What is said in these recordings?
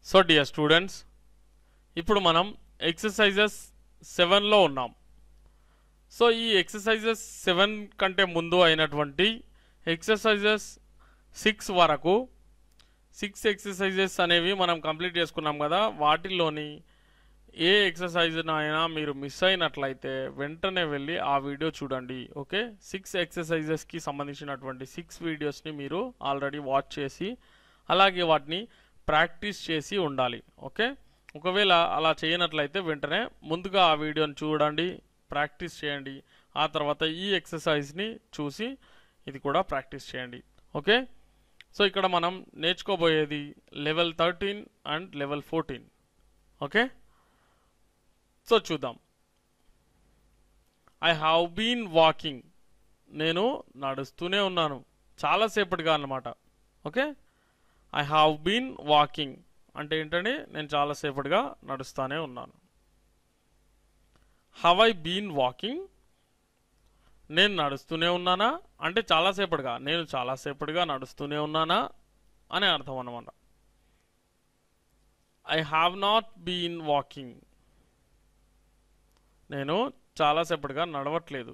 so dear students ఇప్పుడు మనం exercises సెవెన్లో ఉన్నాం సో ఈ ఎక్సర్సైజెస్ సెవెన్ కంటే ముందు అయినటువంటి ఎక్సర్సైజెస్ సిక్స్ వరకు సిక్స్ ఎక్సర్సైజెస్ అనేవి మనం కంప్లీట్ చేసుకున్నాం కదా వాటిల్లోని ఏ ఎక్సర్సైజ్ అయినా మీరు మిస్ అయినట్లయితే వెంటనే వెళ్ళి ఆ వీడియో చూడండి ఓకే సిక్స్ ఎక్సర్సైజెస్కి సంబంధించినటువంటి సిక్స్ వీడియోస్ని మీరు ఆల్రెడీ వాచ్ చేసి అలాగే వాటిని ప్రాక్టీస్ చేసి ఉండాలి ఓకే ఒకవేళ అలా చేయనట్లయితే వెంటనే ముందుగా ఆ వీడియోని చూడండి ప్రాక్టీస్ చేయండి ఆ తర్వాత ఈ ఎక్సర్సైజ్ని చూసి ఇది కూడా ప్రాక్టీస్ చేయండి ఓకే సో ఇక్కడ మనం నేర్చుకోబోయేది level thirteen and level fourteen okay so చూద్దాం ఐ హ్యావ్ బీన్ వాకింగ్ నేను నడుస్తూనే ఉన్నాను చాలాసేపటిగా అన్నమాట okay I have been walking అంటే ఏంటంటే నేను చాలాసేపటిగా నడుస్తూనే ఉన్నాను హవ్ ఐ బీన్ వాకింగ్ నేను నడుస్తూనే ఉన్నానా అంటే చాలాసేపటిగా నేను చాలాసేపటిగా నడుస్తూనే ఉన్నానా అనే అర్థం అన్నమాట I have not been walking నేను చాలాసేపటిగా నడవట్లేదు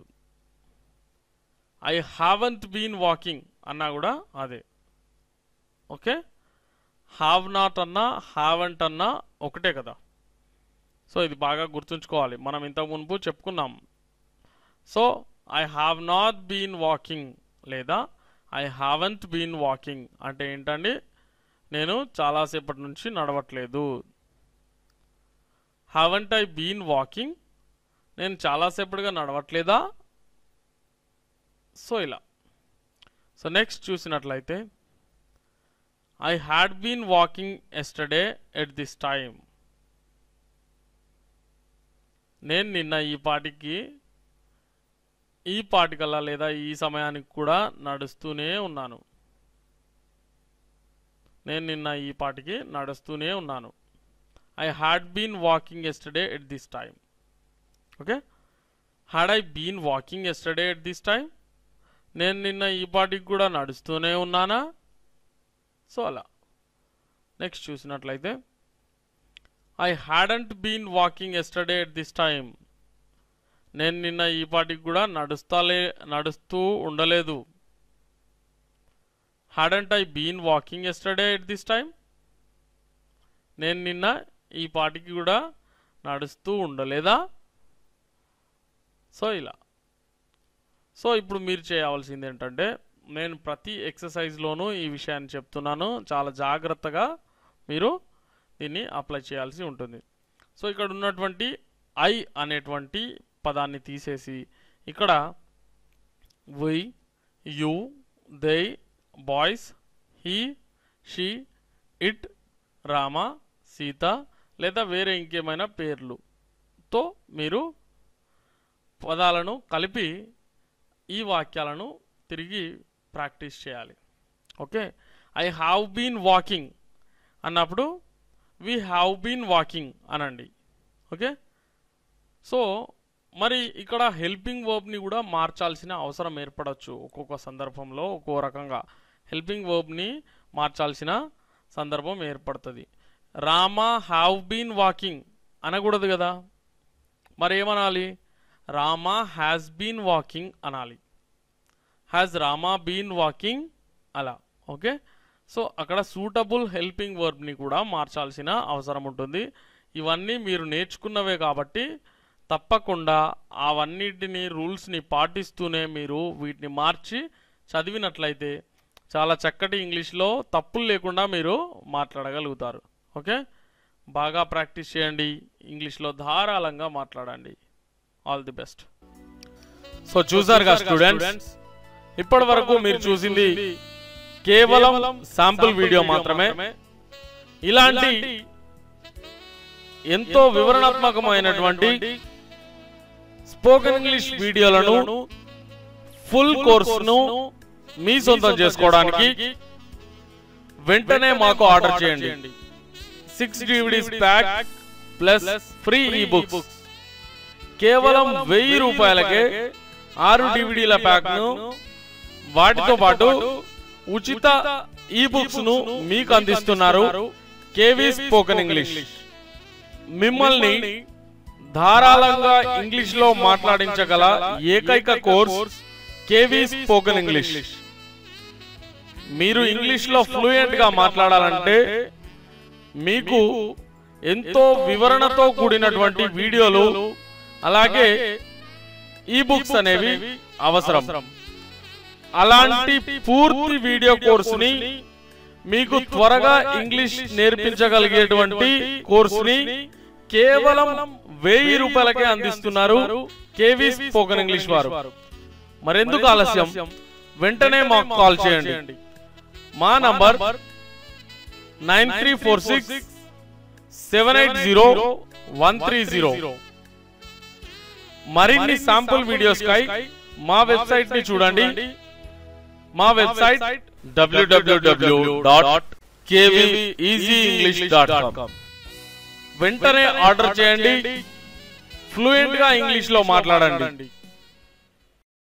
ఐ హ్యావెంట్ బీన్ వాకింగ్ అన్నా కూడా అదే ఓకే హ్యావ్ నాట్ అన్నా హ్యావెంట్ అన్నా ఒకటే కదా సో ఇది బాగా గుర్తుంచుకోవాలి మనం ఇంతకు మునుపు చెప్పుకున్నాం so I have not been walking లేదా ఐ హ్యావెంట్ బీన్ వాకింగ్ అంటే ఏంటండి నేను చాలాసేపటి నుంచి నడవట్లేదు హ్యావెంట్ ఐ బీన్ వాకింగ్ నేను చాలాసేపటిగా నడవట్లేదా సో ఇలా సో నెక్స్ట్ చూసినట్లయితే I had been walking yesterday at this time నేను నిన్న ఈ పాటికి ఈ పాటికల్లా లేదా ఈ సమయానికి కూడా నడుస్తూనే ఉన్నాను నేను నిన్న ఈ పాటికి నడుస్తూనే ఉన్నాను I had been walking yesterday at this time okay had I been walking yesterday at this time నేను నిన్న ఈ పాటికి కూడా నడుస్తూనే ఉన్నానా సో అలా నెక్స్ట్ చూసినట్లయితే I hadn't been walking yesterday at this time నేను నిన్న ఈ పాటికి కూడా నడుస్తాలే నడుస్తూ ఉండలేదు hadn't I been walking yesterday at this time నేను నిన్న ఈ పాటికి కూడా నడుస్తూ ఉండలేదా సో ఇలా సో ఇప్పుడు మీరు చేయవలసింది ఏంటంటే నేను ప్రతి ఎక్సర్సైజ్లోనూ ఈ విషయాన్ని చెప్తున్నాను చాలా జాగ్రత్తగా మీరు దీన్ని అప్లై చేయాల్సి ఉంటుంది సో ఇక్కడ ఉన్నటువంటి ఐ అనేటువంటి పదాన్ని తీసేసి ఇక్కడ we you they boys he she it Rama Sita లేదా వేరే ఇంకేమైనా పేర్లుతో మీరు పదాలను కలిపి ఈ వాక్యాలను తిరిగి ప్రాక్టీస్ చేయాలి okay I have been walking అన్నప్పుడు వి హ్యావ్ బీన్ వాకింగ్ అనండి ఓకే సో మరి ఇక్కడ హెల్పింగ్ వర్బ్ని కూడా మార్చాల్సిన అవసరం ఏర్పడవచ్చు ఒక్కొక్క సందర్భంలో ఒక్కో రకంగా హెల్పింగ్ వర్బ్ని మార్చాల్సిన సందర్భం ఏర్పడుతుంది రామ హ్యావ్ బీన్ వాకింగ్ అనకూడదు కదా మరి ఏమనాలి రామ హ్యాస్ బీన్ వాకింగ్ అనాలి హ్యాస్ రామా బీన్ వాకింగ్ అలా ఓకే సో అక్కడ సూటబుల్ హెల్పింగ్ వర్బ్ని కూడా మార్చాల్సిన అవసరం ఉంటుంది ఇవన్నీ మీరు నేర్చుకున్నవే కాబట్టి తప్పకుండా అవన్నిటిని రూల్స్ని పాటిస్తూనే మీరు వీటిని మార్చి చదివినట్లయితే చాలా చక్కటి ఇంగ్లీష్లో తప్పులు లేకుండా మీరు మాట్లాడగలుగుతారు ఓకే బాగా ప్రాక్టీస్ చేయండి ఇంగ్లీష్లో ధారాళంగా మాట్లాడండి ఆల్ ది బెస్ట్ సో చూసారుగా స్టూడెంట్స్ ఇప్పటి వరకు మీరు చూసింది కేవలం శాంపుల్ వీడియో మాత్రమే ఇలాంటి ఎంతో వివరణాత్మకమైనటువంటి స్పోకెన్ ఇంగ్లీష్ వీడియోలను ఫుల్ కోర్సును మీ సొంతం చేసుకోవడానికి వెంటనే మాకు ఆర్డర్ చేయండి six DVDs pack plus free e books కేవలం వెయ్యి రూపాయలకే ఆరు డివిడీల ప్యాక్ను వాటితో పాటు ఉచిత ఈ బుక్స్ ను మీకు అందిస్తున్నారు కేవీ స్పోకెన్ ఇంగ్లీష్ మిమ్మల్ని ధారాళంగా ఇంగ్లీష్ లో మాట్లాడించగల ఏకైక కోర్స్ కేవీ స్పోకెన్ ఇంగ్లీష్ మీరు ఇంగ్లీష్ లో ఫ్లూయెంట్ గా మాట్లాడాలంటే మీకు ఎంతో వివరణతో కూడినటువంటి వీడియోలు అలాగే ఈ బుక్స్ అనేవి అవసరం అలాంటి పూర్తి వీడియో కోర్సుని మీకు త్వరగా ఇంగ్లీష్ నేర్పించగలిగేటువంటి కోర్సుని కేవలం వెయ్యి రూపాయలకే అందిస్తున్నారు కేవీ స్పోకెన్ ఇంగ్లీష్ వారు మరెందుకు ఆలస్యం వెంటనే మాకు కాల్ చేయండి మా number nine three four six seven eight zero one three zero మరిన్ని శాంపుల్ వీడియోస్ కై మా వెబ్సైట్ ని చూడండి మా website W W W dot English dot com వెంటనే ఆర్డర్ చేయండి ఫ్లూయెంట్ గా ఇంగ్లీష్ లో మాట్లాడండి